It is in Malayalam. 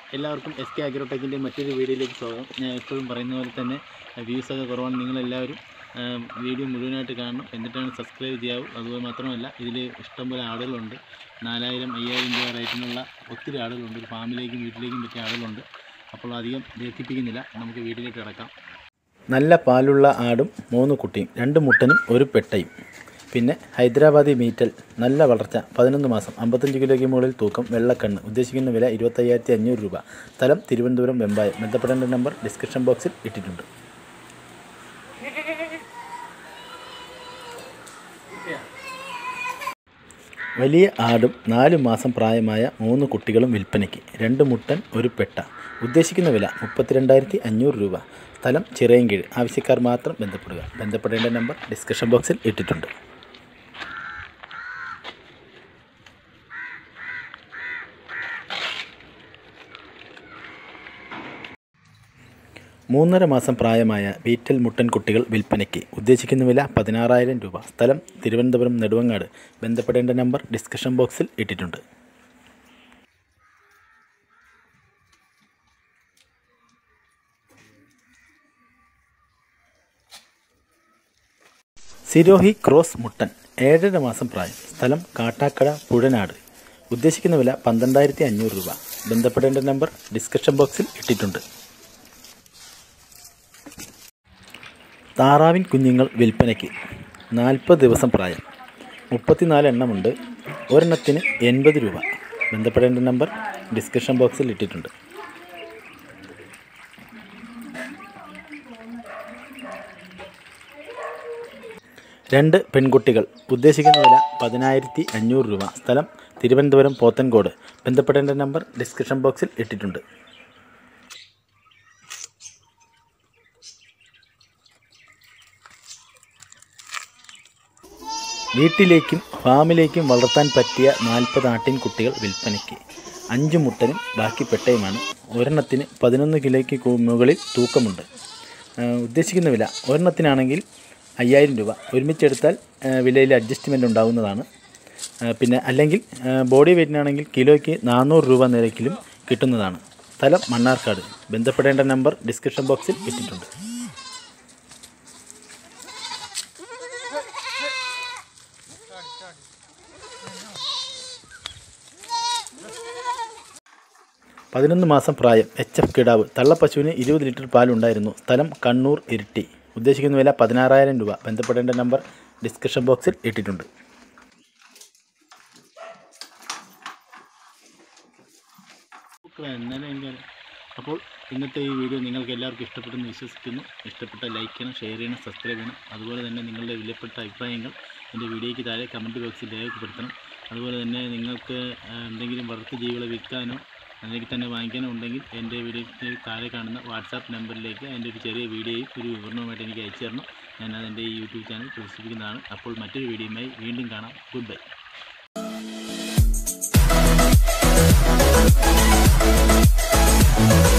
എല്ലാവർക്കും എസ് കെ അഗ്രോടെക്കിൻ്റെ മറ്റൊരു വീഡിയോയിലേക്ക് സ്വാഗതം ഞാൻ എപ്പോഴും പറയുന്ന പോലെ തന്നെ വ്യൂസൊക്കെ കുറവാണ് നിങ്ങളെല്ലാവരും ആ, വീഡിയോ മുഴുവനായിട്ട് കാണണം എന്നിട്ടാണ് സബ്സ്ക്രൈബ് ചെയ്യാവൂ അതുപോലെ മാത്രമല്ല ഇതിൽ ഇഷ്ടംപോലെ ആടുകളുണ്ട് നാലായിരം അയ്യായിരം രൂപ റേറ്റിനുള്ള ഒത്തിരി ആടുകളുണ്ട് ഒരു ഫാമിലേക്കും വീട്ടിലേക്കും പറ്റിയ ആടുകളുണ്ട് അപ്പോൾ അധികം ദീർഘിപ്പിക്കുന്നില്ല നമുക്ക് വീട്ടിലേക്ക് കിടക്കാം നല്ല പാലുള്ള ആടും മൂന്ന് കുട്ടിയും രണ്ട് മുട്ടനും ഒരു പെട്ടയും പിന്നെ ഹൈദരാബാദി മീറ്റൽ നല്ല വളർച്ച പതിനൊന്ന് മാസം അമ്പത്തഞ്ച് കിലോയ്ക്ക് മുകളിൽ തൂക്കം വെള്ളക്കണ്ണ് ഉദ്ദേശിക്കുന്ന വില ഇരുപത്തയ്യായിരത്തി അഞ്ഞൂറ് രൂപ സ്ഥലം തിരുവനന്തപുരം വെമ്പായം ബന്ധപ്പെടേണ്ട നമ്പർ ഡിസ്ക്രിപ്ഷൻ ബോക്സിൽ ഇട്ടിട്ടുണ്ട് വലിയ ആടും നാല് മാസം പ്രായമായ മൂന്ന് കുട്ടികളും വിൽപ്പനയ്ക്ക് രണ്ട് മുട്ടൻ ഒരു പെട്ട ഉദ്ദേശിക്കുന്ന വില മുപ്പത്തിരണ്ടായിരത്തി അഞ്ഞൂറ് രൂപ സ്ഥലം ചിറയൻകീഴ് ആവശ്യക്കാർ മാത്രം ബന്ധപ്പെടുക ബന്ധപ്പെടേണ്ട നമ്പർ ഡിസ്കഷൻ ബോക്സിൽ ഇട്ടിട്ടുണ്ട് മൂന്നര മാസം പ്രായമായ ബീറ്റൽ മുട്ടൻ കുട്ടികൾ വിൽപ്പനയ്ക്ക് ഉദ്ദേശിക്കുന്ന വില പതിനാറായിരം രൂപ സ്ഥലം തിരുവനന്തപുരം നെടുവങ്ങാട് ബന്ധപ്പെടേണ്ട നമ്പർ ഡിസ്കഷൻ ബോക്സിൽ ഇട്ടിട്ടുണ്ട് സിരോഹി ക്രോസ് മുട്ടൻ ഏഴര മാസം പ്രായം സ്ഥലം കാട്ടാക്കട പുഴനാട് ഉദ്ദേശിക്കുന്ന വില പന്ത്രണ്ടായിരത്തി അഞ്ഞൂറ് രൂപ ബന്ധപ്പെടേണ്ട നമ്പർ ഡിസ്കഷൻ ബോക്സിൽ ഇട്ടിട്ടുണ്ട് താറാവിൻ കുഞ്ഞുങ്ങൾ വിൽപ്പനയ്ക്ക് നാൽപ്പത് ദിവസം പ്രായം മുപ്പത്തിനാല് എണ്ണമുണ്ട് ഒരെണ്ണത്തിന് എൺപത് രൂപ ബന്ധപ്പെടേണ്ട നമ്പർ ഡിസ്ക്രിപ്ഷൻ ബോക്സിൽ ഇട്ടിട്ടുണ്ട് രണ്ട് പെൺകുട്ടികൾ ഉദ്ദേശിക്കുന്ന വില പതിനായിരത്തി അഞ്ഞൂറ് രൂപ സ്ഥലം തിരുവനന്തപുരം പോത്തൻകോട് ബന്ധപ്പെടേണ്ട നമ്പർ ഡിസ്ക്രിപ്ഷൻ ബോക്സിൽ ഇട്ടിട്ടുണ്ട് വീട്ടിലേക്കും ഫാമിലേക്കും വളർത്താൻ പറ്റിയ നാൽപ്പത് ആട്ടിൻ കുട്ടികൾ വിൽപ്പനയ്ക്ക് അഞ്ച് മുട്ടനും ബാക്കി പെട്ടയുമാണ് ഒരെണ്ണത്തിന് പതിനൊന്ന് കിലോയ്ക്ക് കു- മുകളിൽ തൂക്കമുണ്ട് ആ, ഉദ്ദേശിക്കുന്ന വില ഒരെണ്ണത്തിനാണെങ്കിൽ അയ്യായിരം രൂപ ഒരുമിച്ചെടുത്താൽ ആ, വിലയിൽ അഡ്ജസ്റ്റ്മെൻ്റ് ഉണ്ടാകുന്നതാണ് ആ, പിന്നെ അല്ലെങ്കിൽ ആ, ബോഡി വെയിറ്റിനാണെങ്കിൽ കിലോയ്ക്ക് നാനൂറ് രൂപ നിരക്കിലും കിട്ടുന്നതാണ് സ്ഥലം മണ്ണാർക്കാട് ബന്ധപ്പെടേണ്ട നമ്പർ ഡിസ്ക്രിപ്ഷൻ ബോക്സിൽ ഇട്ടിട്ടുണ്ട് പതിനൊന്ന് മാസം പ്രായം എച്ച് എഫ് കിടാവ് തള്ളപ്പശുവിന് ഇരുപത് ലിറ്റർ പാലുണ്ടായിരുന്നു സ്ഥലം കണ്ണൂർ ഇരിട്ടി ഉദ്ദേശിക്കുന്ന വില പതിനാറായിരം രൂപ ബന്ധപ്പെടേണ്ട നമ്പർ ഡിസ്ക്രിപ്ഷൻ ബോക്സിൽ ഇട്ടിട്ടുണ്ട് അപ്പോൾ ഇന്നത്തെ ഈ വീഡിയോ നിങ്ങൾക്ക് എല്ലാവർക്കും ഇഷ്ടപ്പെട്ടെന്ന് വിശ്വസിക്കുന്നു ഇഷ്ടപ്പെട്ട ലൈക്ക് ചെയ്യണം ഷെയർ ചെയ്യണം സബ്സ്ക്രൈബ് ചെയ്യണം അതുപോലെ തന്നെ നിങ്ങളുടെ വിലപ്പെട്ട അഭിപ്രായങ്ങൾ എൻ്റെ വീഡിയോയ്ക്ക് താഴെ കമൻറ്റ് ബോക്സിൽ രേഖപ്പെടുത്തണം അതുപോലെ തന്നെ നിങ്ങൾക്ക് ആ, എന്തെങ്കിലും വളർത്തു ജീവികളെ വിൽക്കാനോ അല്ലെങ്കിൽ തന്നെ വാങ്ങിക്കാനോ ഉണ്ടെങ്കിൽ എൻ്റെ വീഡിയോയ്ക്ക് താഴെ കാണുന്ന വാട്സാപ്പ് നമ്പറിലേക്ക് അതിൻ്റെ ഒരു ചെറിയ വീഡിയോയും ഒരു വിവരണവുമായിട്ട് എനിക്ക് അയച്ചു തരണം ഞാൻ അതെൻ്റെ ഈ യൂട്യൂബ് ചാനൽ പ്രദർശിപ്പിക്കുന്നതാണ് അപ്പോൾ മറ്റൊരു വീഡിയോയുമായി വീണ്ടും കാണാം ഗുഡ് ബൈ Thank